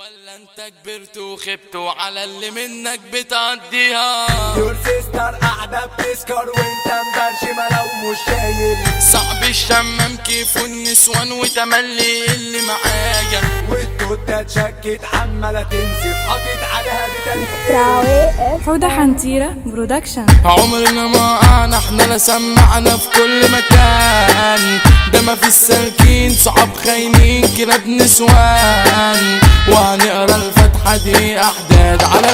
ولا انت كبرت وخبت وعلى اللي منك بتعديها يور سيستر قاعدة بتسكر وانت مبرشمة لو مش شايل صعب الشمام كيف النسوان وتملي اللي معايا والتوتة اتشكت عمالة تنزف حاطط عليها بتنزف تراوي حودة حنتيرة برودكشن عمرنا ما قعنا احنا لا سمعنا في كل مكان ده ما في السالكين صعب خاينين كلاب نسوان وهنقرا الفتحة دي احداد على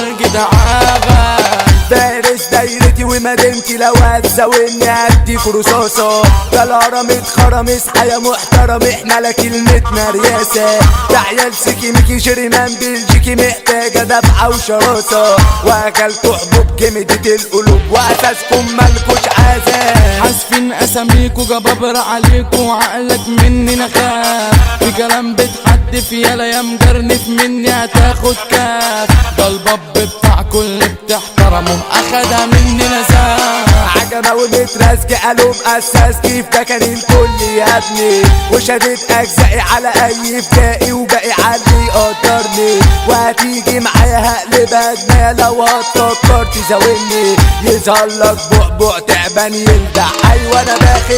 الجدعان فارس دايرتي ومدينتي لو هتزاولني هديك رصاصة ده الهرم اتخرمس حياة محترم احنا لا كلمتنا رياسة ده عيال سيكي ميكي جريمان بلجيكي محتاجة دفعة وشراسة واكلتوا حبوب جمدة القلوب واساسكم مالكوش عذاب حاسفين اساميكوا جبابرة عليكوا وعقلك مني نخاف في كلام بتحدف يالا يا مجرنف مني هتاخد كاف ده الباب بتاع كل بتحترمه اخدها مني نزاف عجمة ومترسك قالوا مؤسس كيف ده كان الكل يا ابني وشدت اجزائي على اي فدائي وباقي علي يقدرني وهتيجي معايا هقلبها جناية لو هتفكر تزاولني يظهر لك بعبع تعبان يلدع ايوه انا باخد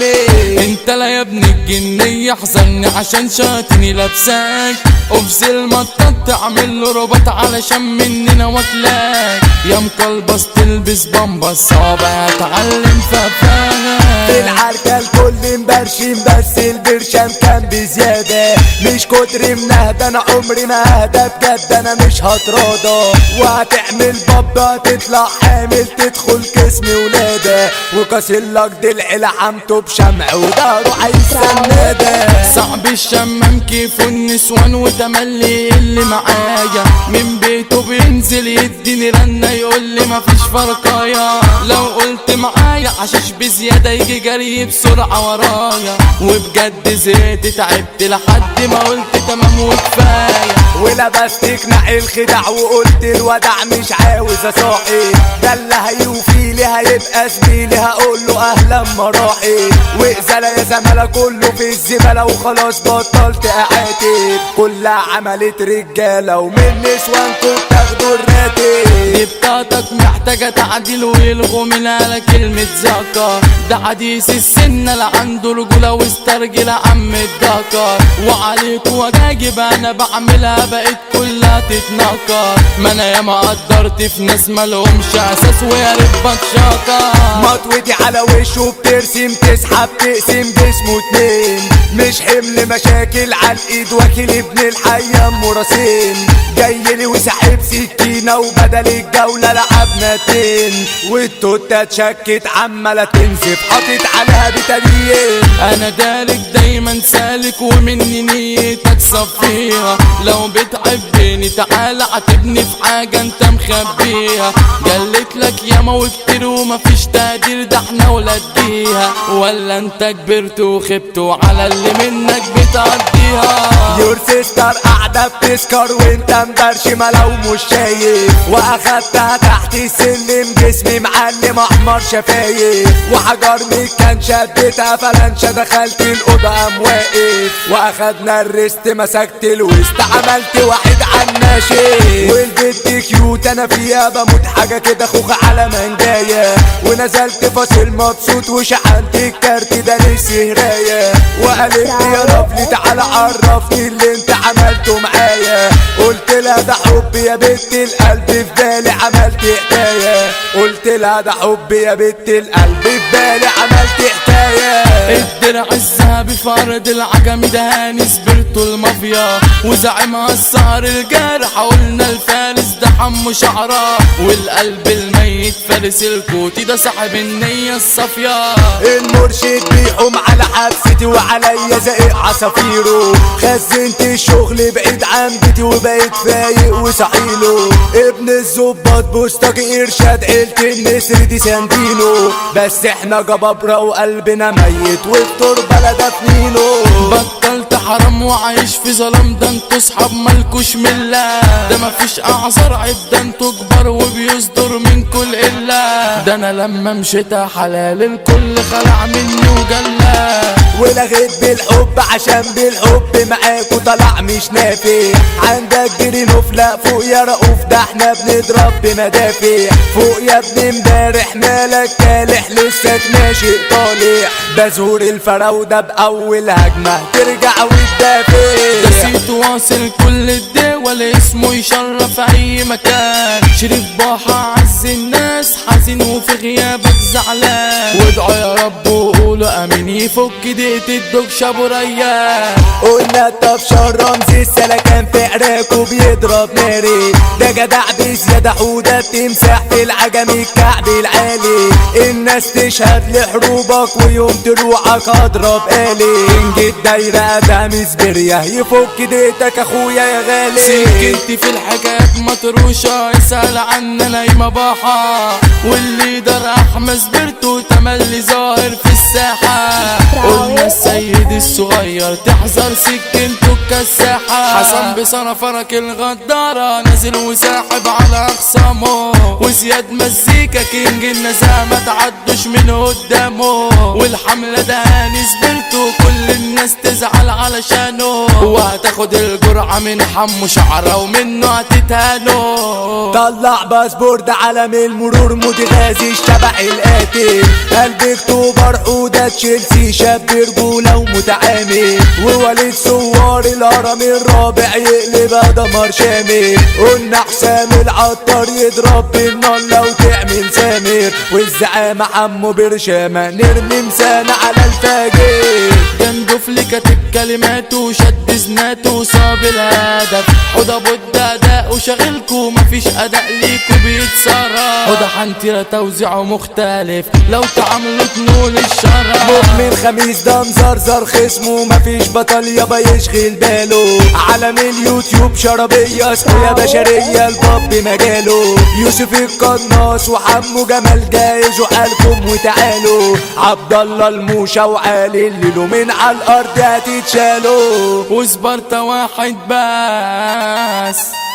سمي انت لا يا ابن الجنية احزني عشان شاتني لابساك افزل مطط تعمل له رباط علشان مننا واكلاك يا مقلبس تلبس بامبس صعبة اتعلم ففاك العركة الكل مبرشم بس البرشام كان بزيادة مش كتر منهدى انا عمري ما اهدى بجد انا مش هتراضى وهتعمل بابا تطلع حامل تدخل جسم ولادة وكاسلك دلع لحمته بشمع وداره عايز سنادة صعب الشمام كيف النسوان وتملي اللي معايا من بيته بينزل يديني رنة يقول لي مفيش فرقايا لو قلت معايا عشاش بزيادة يجي جري بسرعة ورايا وبجد زهقت تعبت لحد ما قلت تمام وكفاية ولبست تقنع الخدع وقلت الودع مش عاوز اصاحي ده اللي هيوفي لي هيبقى زميلي هقول له اهلا مراحي وإزالة يا زمالة كله في الزبالة وخلاص بطلت اعاتب كلها عملت رجالة ومن نسوانكم تاخدوا الراتب دي بتاعتك محتاجة تعديل ويلغوا منها كلمة زكا ده حديث السن اللي عنده رجولة واسترجل عم الدكر وعليك وجاجب انا بعملها بقيت كلها تتنكر ما انا ياما قدرت في ناس مالهمش اساس ويا ريت بتشكر مطوتي على وشه بترسم تسحب تقسم جسمه اتنين مش حمل مشاكل على الايد واكل ابن الحي ام راسين جايلي وسحب سكينة وبدل الجولة لعبنا اتنين والتوتة اتشكت عمالة تنزف حاطط عليها بتانيين انا دارك دايما سالك ومني نيتك صفيها لو بتحبني تعالى عاتبني في حاجة انت مخبيها قالت لك ياما وكتير ومفيش تقدير ده احنا ولاديها ولا انت كبرت وخبت وعلى اللي منك بتعديها يور سيستر قاعدة بتسكر وانت مبرشمة لو مش شايف واخدتها تحت السلم جسمي معلم احمر شفايف وحجرني كان شدتها فلانشة دخلت الأوضة قام واقف واخدنا الريست مسكت الوسط عملت واحد عناشي والبنت كيوت انا فيها بموت حاجة كده خوخة على منجاية ونزلت فاصل مبسوط وشحنت الكارت ده نسي هراية وقالت لي يا رفلي تعالى عرفني اللي انت عملته معايا قلت لها ده حب يا بنت القلب في بالي عملت حكاية قلت لها ده حب يا بنت القلب في بالي عملت حكاية الدرع الذهبي فرد العجمي ده هاني سبرتو المافيا وزعيمها السهر الجارح قلنا الفارس ده حمو شعراه والقلب الميت فارس الكوتي ده صاحب النية الصافية المرشد بيحوم على حبستي وعليا زائق عصافيره خزنت الشغل بعيد عن بيتي وبقيت فايق وصحيله ابن الظباط بوسطجي ارشاد عيلة النسر دي ساندينو بس احنا جبابرة وقلبنا ميت والتربة لا دفنينه بطلت حرام وعايش في ظلام ده انتوا صحاب مالكوش ملة ده مفيش اعذار عيب ده انتوا كبار وبيصدر منكوا القلة ده انا لما مشيت حلال الكل خلع مني وجلة ولغيت بالحب عشان بالحب معاكوا طلع مش نافع عندك جرينوف لا فوق يا رؤوف ده احنا بنضرب بمدافع فوق يا ابني امبارح مالك كالح لسه ماشي طالع بزور الفراودة بأول هجمة ترجع ده وتدافع سيت واصل كل الدول اسمه يشرف اي مكان شريف باحة عز الناس حزين وفي غيابك زعلان وادعوا يا رب وقولوا امين يفك دقيقة الدوكشة ابو ريان قلنا الطفشة رمز السلكان في عراكه بيضرب ناري ده جدع بزيادة حودة بتمسح في العجم الكعب العالي الناس تشهد لحروبك ويوم تروحك اضرب آلي انجد دايرة ده مسبرية يفك ديتك اخويا يا غالي سكنتي في الحاجات مطروشة اسأل عنا نايمة باحة والليدر احمد سبرتو تملي ظاهر في الساحة قلنا السيد الصغير تحذر سكنته الكساحة حسن بصنع فرك الغدارة نازل وساحب على اخصامه وزياد مزيكا كينج النزاهة ما تعدوش من قدامه والحملة ده هاني سبرتو كل الناس تزعل علشانه وهتاخد الجرعة من حمو شعره ومنه هتتهانوا طلع باسبورد علم المرور متغازي الشبح القاتل قلب اكتوبر حودة تشيلسي شاب رجولة ومتعامل ووليد سوار الهرم الرابع يقلب دمر شامل قلنا حسام العطار يضرب بالنار لو تعمل سامر والزعامة حمو برشامة نرمي مسانة على الفاجر جندفلي كاتب كلماته وشد زناته وصاب الهدف حوضة بود اداء وشغلكوا مفيش اداء ليكوا بيتصرف حوضة حنتيرة توزيعه مختلف لو تعاملوا تنول الشرف مؤمن خميس ده مزرزر خصمه مفيش بطل يابا يشغل باله عالم اليوتيوب شربية اسمه بشرية الباب بمجاله يوسف القناص وحمو جمال جايز وقالكم وتعالوا عبد الله الموشة وعالي الليلو من على الارض هتتشالوا وسبارتا واحد بس